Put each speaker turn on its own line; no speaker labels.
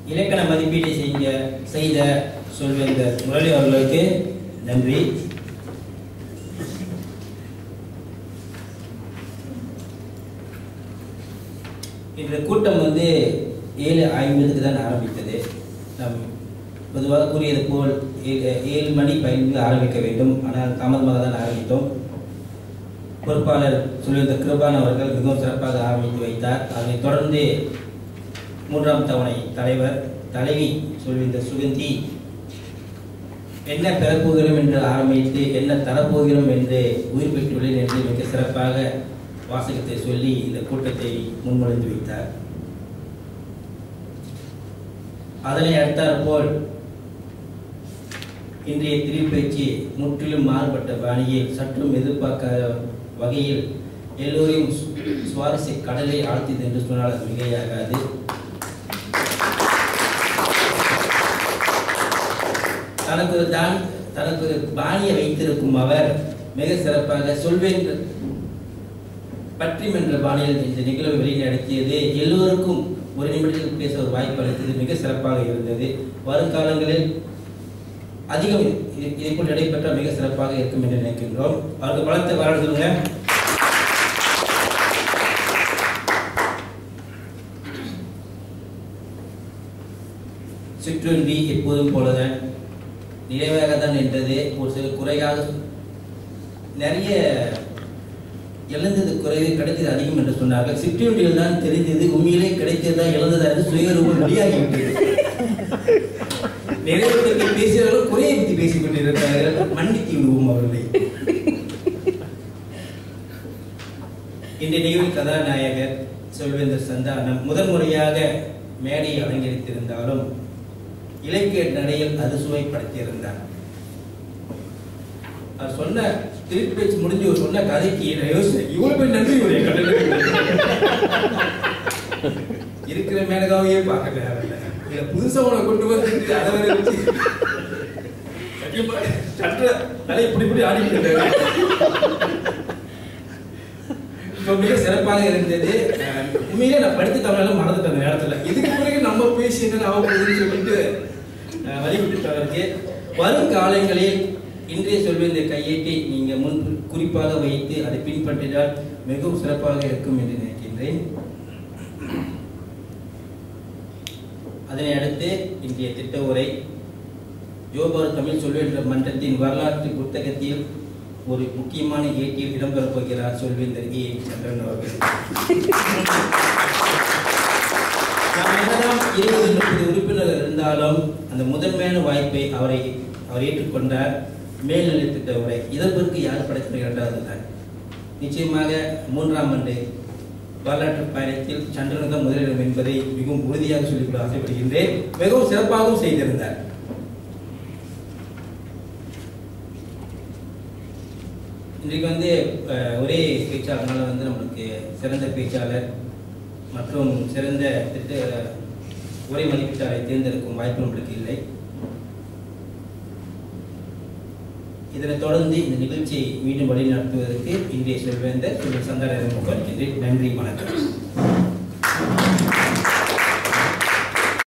இலக்கண மதிப்பீட்டை செய்ய செய்த சொல்வேந்தர் முரளி அவர்களுக்கு நன்றி இந்த கூட்டம் வந்து ஏழு ஐம்பதுக்கு தான் ஆரம்பித்தது நம் பொதுவாக கூறியது போல் ஏழு ஏழு மணி பதினைந்து ஆரம்பிக்க வேண்டும் ஆனால் தாமதமாக தான் ஆரம்பித்தோம் பொறுப்பாளர் சொல்லியிருந்த கிருபான் அவர்கள் மிகவும் சிறப்பாக ஆரம்பித்து வைத்தார் அதனைத் தொடர்ந்து மூன்றாம் தவணை தலைவர் தலைவி சொல்லியிருந்த சுகந்தி என்ன பெறப்போகிறோம் என்று ஆரம்பித்து என்ன தரப்போகிறோம் என்று உயிர் பெற்றுள்ளேன் என்று மிக சிறப்பாக வாசகத்தை சொல்லி இந்த கூட்டத்தை முன்மொழிந்து வைத்தார் அதனை அடுத்தாற்போல் இன்றைய திருப்பேச்சு முற்றிலும் மாறுபட்ட பாணியில் சற்றும் எதிர்பார்க்காத வகையில் எல்லோரையும் சு- சுவாரஸ்ய கடலை ஆழ்த்தியது என்று சொன்னால் அது மிகையாகாது தனக்கு ஒரு தான் தனக்கு ஒரு பாணியை வைத்திருக்கும் அவர் மிக சிறப்பாக சொல்வேன் பற்றி என்ற பாணியில் இந்த நிகழ்வை வெளிநடத்தியது எல்லோருக்கும் ஒரு நிமிடத்தில் பேச ஒரு வாய்ப்பு அளித்தது மிக சிறப்பாக இருந்தது வருங்காலங்களில் அதிகம் இது- இதை போல் நடைபெற்றால் மிக சிறப்பாக இருக்கும் என்று நினைக்கின்றோம் அவருக்கு பலத்தை வாழ்த்துங்க சிற்றுண்டி எப்போதும் போலதான் நிறைவாக தான் என்றது ஒரு சில குறையாக நிறைய இழந்தது குறைவு கிடைத்தது அதிகம் என்று சொன்னார்கள் சிற்றுண்டியில் தான் தெரிந்தது உண்மையிலே கிடைத்ததா இழந்ததா என்று சுயரூபம் வெளியாகிவிட்டது நிறைவேற்றத்தை பேசியவர்கள் குறையை பற்றி பேசிக் கொண்டிருக்கிறார்கள் மன்னித்து விடுவோம் அவர்களை இன்றைய நிகழ்வில் கதாநாயகர் சொல்வேந்தர் சந்தானம் முதல் முறையாக மேடையை அலங்கரித்திருந்தாலும் இலக்கிய நடையில் அது சுவைப்படுத்தியிருந்தார் அவர் சொன்ன திருப்பேச்சு முடிஞ்சு ஒரு சொன்ன கதைக்கு நான் யோசிச்சேன் இவ்வளவு போய் நன்றி உரையை கண்டது இருக்கிற மேனகாவையே பார்க்கல இதுல புதுசா உன கொண்டு வந்து அதை வேற வச்சு சத்தியமா சற்ற தலை இப்படி இப்படி ஆடிட்டு இருக்காரு. இப்ப மிக சிறப்பாக இருந்தது அஹ் உண்மையிலே நான் படித்து தமிழெல்லாம் மறந்துட்டேன் அந்த நேரத்துல இதுக்கு பிறகு நம்ம பேசி என்ன ஆகப்படுதுன்னு சொல்லிட்டு அஹ் வழிவிட்டு அவருக்கு வரும் காலங்களில் இன்றைய சொல்வ இந்த கையேட்டை நீங்க முன் குறிப்பாக வைத்து அதை பின்பற்றினால் மிகவும் சிறப்பாக இருக்கும் என்று நினைக்கின்றேன் அதனை அடுத்து இன்றைய திட்ட உரை ஜோபார் தமிழ் சொல்வேன்ற மன்றத்தின் வரலாற்று புத்தகத்தில் ஒரு முக்கியமான ஏட்டில் இடம்பெறப் போகிறார் சொல்வேந்தர் ஏ சந்திரன் அவர்கள் நாம் என்னதான் இருபது முப்பது உறுப்பினர்கள் இருந்தாலும் அந்த முதன்மையான வாய்ப்பை அவரை அவர் ஏற்றுக்கொண்டார் மேல்நிலை திட்ட உரை இதற்கு யார் படைத்த இரண்டாவது தான் நிச்சயமாக மூன்றாம் ஆண்டு வரலாற்று பயணத்தில் சந்திரன் தான் முதலிடம் என்பதை மிகவும் உறுதியாக சொல்லிக்கொள்ள ஆசைப்படுகின்றேன் மிகவும் சிறப்பாகவும் செய்திருந்தார் இன்றைக்கு வந்து அஹ், ஒரே பேச்சாளர்னால வந்து நம்மளுக்கு சிறந்த பேச்சாளர் மற்றும் சிறந்த திட்ட உரை மதிப்பீட்டாளரை தேர்ந்தெடுக்கும் வாய்ப்பு நம்மளுக்கு இல்லை இதனைத் தொடர்ந்து இந்த நிகழ்ச்சியை மீண்டும் வழிநடத்துவதற்கு இன்றைய சொல்வேந்தர் திரு சந்தான நன்றி வணக்கம்